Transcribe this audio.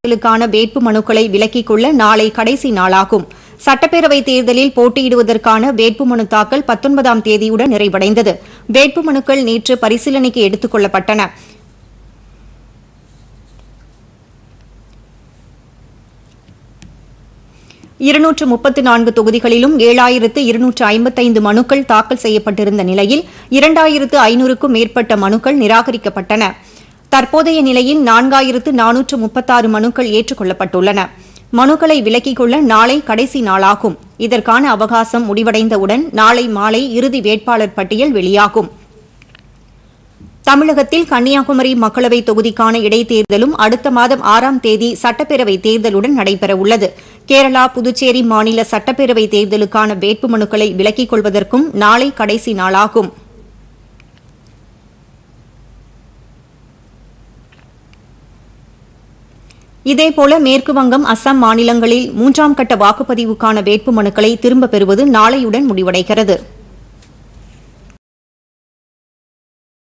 தேர்தலுக்கான வேட்பு மனுக்களை விலக்கிக் கொள்ள நாளை கடைசி நாளாகும் சட்டப்பேரவைத் தேர்தலில் போட்டியிடுவதற்கான வேட்புமனு தாக்கல் பத்தொன்பதாம் தேதியுடன் நிறைவடைந்தது வேட்புமனுக்கள் நேற்று பரிசீலனைக்கு எடுத்துக் கொள்ளப்பட்டன இருநூற்று முப்பத்து நான்கு தொகுதிகளிலும் ஏழாயிரத்து இருநூற்று ஐம்பத்தைந்து மனுக்கள் தாக்கல் செய்யப்பட்டிருந்த நிலையில் இரண்டாயிரத்து ஐநூறுக்கும் மேற்பட்ட மனுக்கள் நிராகரிக்கப்பட்டன தற்போதைய நிலையில் நான்காயிரத்து நானூற்று முப்பத்தாறு மனுக்கள் ஏற்றுக்கொள்ளப்பட்டுள்ளன மனுக்களை விலக்கிக் கொள்ள நாளை கடைசி நாளாகும் இதற்கான அவகாசம் முடிவடைந்தவுடன் நாளை மாலை இறுதி வேட்பாளர் பட்டியல் வெளியாகும் தமிழகத்தில் கன்னியாகுமரி மக்களவைத் தொகுதிக்கான இடைத்தேர்தலும் அடுத்த மாதம் ஆறாம் தேதி சட்டப்பேரவைத் தேர்தலுடன் நடைபெறவுள்ளது கேரளா புதுச்சேரி மாநில சட்டப்பேரவைத் தேர்தலுக்கான வேட்புமனுக்களை விலக்கிக் கொள்வதற்கும் நாளை கடைசி நாளாகும் இதேபோல மேற்குவங்கம் அசாம் மாநிலங்களில் மூன்றாம் கட்ட வாக்குப்பதிவுக்கான வேட்புமனுக்களை திரும்பப் பெறுவது நாளையுடன் முடிவடைகிறது